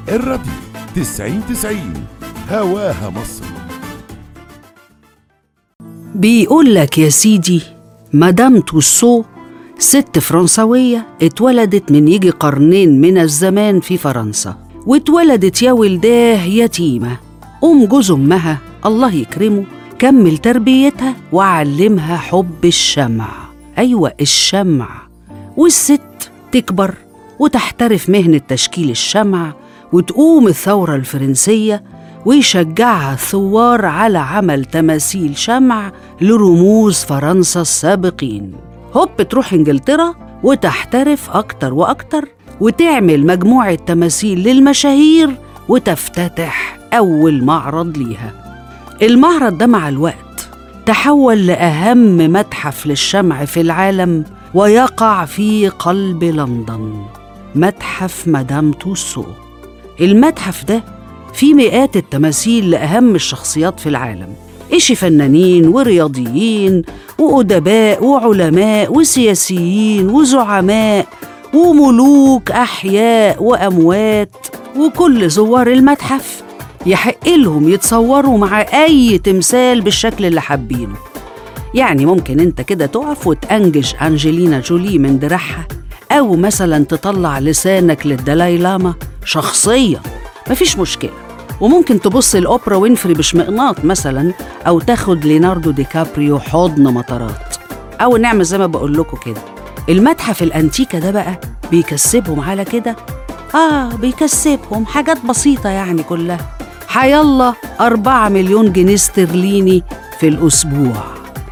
الراديو تسعين تسعين هواها مصر بيقول لك يا سيدي مدام توسو ست فرنسوية اتولدت من يجي قرنين من الزمان في فرنسا واتولدت يا ولداه يتيمة أم جوز أمها الله يكرمه كمل تربيتها وعلمها حب الشمع أيوة الشمع والست تكبر وتحترف مهنة تشكيل الشمع وتقوم الثورة الفرنسية ويشجعها الثوار على عمل تماثيل شمع لرموز فرنسا السابقين هوب تروح انجلترا وتحترف أكتر وأكتر وتعمل مجموعة تماثيل للمشاهير وتفتتح أول معرض ليها المعرض ده مع الوقت تحول لأهم متحف للشمع في العالم ويقع في قلب لندن متحف مدام توسو المتحف ده فيه مئات التماثيل لأهم الشخصيات في العالم إيش فنانين ورياضيين وأدباء وعلماء وسياسيين وزعماء وملوك أحياء وأموات وكل زوار المتحف يحق لهم يتصوروا مع أي تمثال بالشكل اللي حابينه يعني ممكن انت كده تقف وتأنجش أنجلينا جولي من دراعها أو مثلا تطلع لسانك للدلاي لاما شخصيا مفيش مشكلة وممكن تبص الأوبرا وينفري بشمئناط مثلا أو تاخد ليناردو دي كابريو حضن مطارات أو نعمل زي ما بقول لكم كده المتحف الأنتيكا ده بقى بيكسبهم على كده آه بيكسبهم حاجات بسيطة يعني كلها حيالله أربعة مليون جنيه استرليني في الأسبوع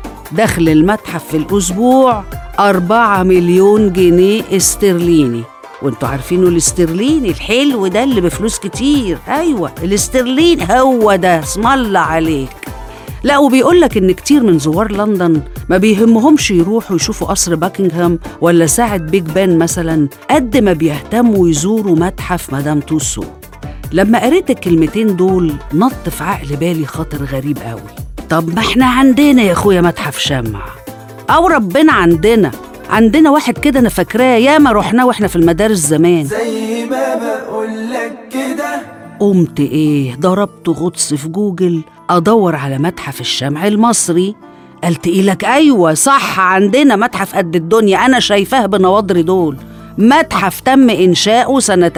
دخل المتحف في الأسبوع أربعة مليون جنيه استرليني وانتوا عارفينه الاسترليني الحلو ده اللي بفلوس كتير أيوة الاسترلين هو ده اسم الله عليك لا وبيقول لك ان كتير من زوار لندن ما بيهمهمش يروحوا يشوفوا قصر باكنغهام ولا ساعة بيج بان مثلا قد ما بيهتموا يزوروا متحف مدام توسو لما قريت الكلمتين دول نط في عقل بالي خاطر غريب قوي طب ما احنا عندنا يا اخويا متحف شمع او ربنا عندنا عندنا واحد كده انا فاكراه ياما رحناه واحنا في المدارس زمان زي ما بقولك كده قمت ايه ضربت غطس في جوجل ادور على متحف الشمع المصري قلت إيه لك ايوه صح عندنا متحف قد الدنيا انا شايفاه بنواضري دول متحف تم انشاؤه سنه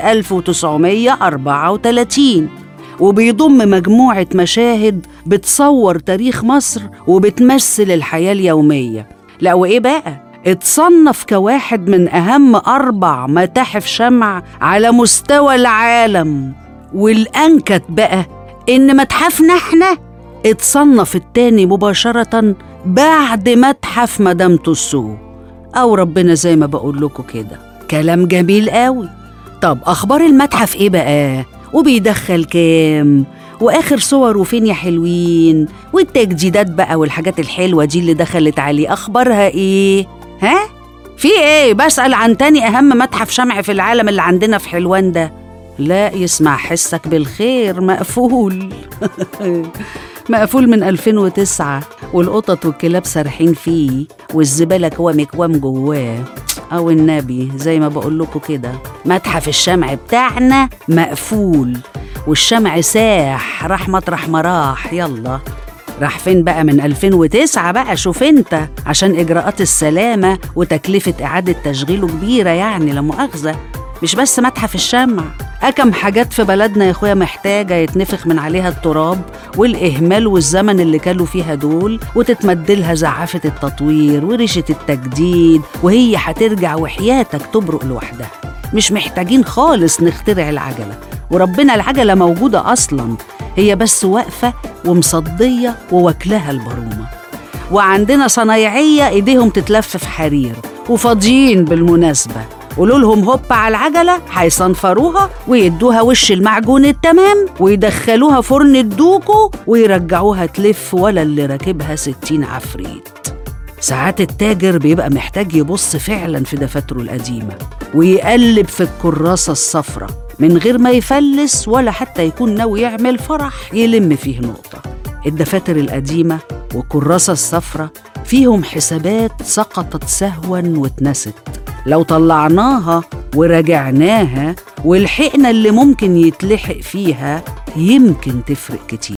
1934 وبيضم مجموعه مشاهد بتصور تاريخ مصر وبتمثل الحياه اليوميه لا وايه بقى اتصنف كواحد من اهم اربع متاحف شمع على مستوى العالم والأنكت بقى إن متحفنا إحنا اتصنف التاني مباشرة بعد متحف مدام توسو أو ربنا زي ما بقول لكم كده كلام جميل قوي طب أخبار المتحف إيه بقى؟ وبيدخل كام؟ وآخر صوره فين يا حلوين؟ والتجديدات بقى والحاجات الحلوة دي اللي دخلت عليه أخبارها إيه؟ ها؟ في إيه؟ بسأل عن تاني أهم متحف شمع في العالم اللي عندنا في حلوان ده لا يسمع حسك بالخير مقفول مقفول من 2009 والقطط والكلاب سارحين فيه والزبالة كوام كوام جواه أو النبي زي ما بقول لكم كده متحف الشمع بتاعنا مقفول والشمع ساح راح مطرح ما راح يلا راح فين بقى من 2009 بقى شوف انت عشان إجراءات السلامة وتكلفة إعادة تشغيله كبيرة يعني لا مؤاخذة مش بس متحف الشمع أكم حاجات في بلدنا يا اخويا محتاجة يتنفخ من عليها التراب والإهمال والزمن اللي كانوا فيها دول وتتمدلها زعافة التطوير وريشة التجديد وهي هترجع وحياتك تبرق لوحدها مش محتاجين خالص نخترع العجلة وربنا العجلة موجودة أصلا هي بس واقفة ومصدية وواكلها البرومة وعندنا صنايعية إيديهم تتلف في حرير وفاضيين بالمناسبة قولوا لهم هوب على العجلة هيصنفروها ويدوها وش المعجون التمام ويدخلوها فرن الدوكو ويرجعوها تلف ولا اللي راكبها ستين عفريت ساعات التاجر بيبقى محتاج يبص فعلا في دفاتره القديمة ويقلب في الكراسة الصفرة من غير ما يفلس ولا حتى يكون ناوي يعمل فرح يلم فيه نقطة الدفاتر القديمة والكراسة الصفرة فيهم حسابات سقطت سهوا واتنست لو طلعناها وراجعناها والحقنة اللي ممكن يتلحق فيها يمكن تفرق كتير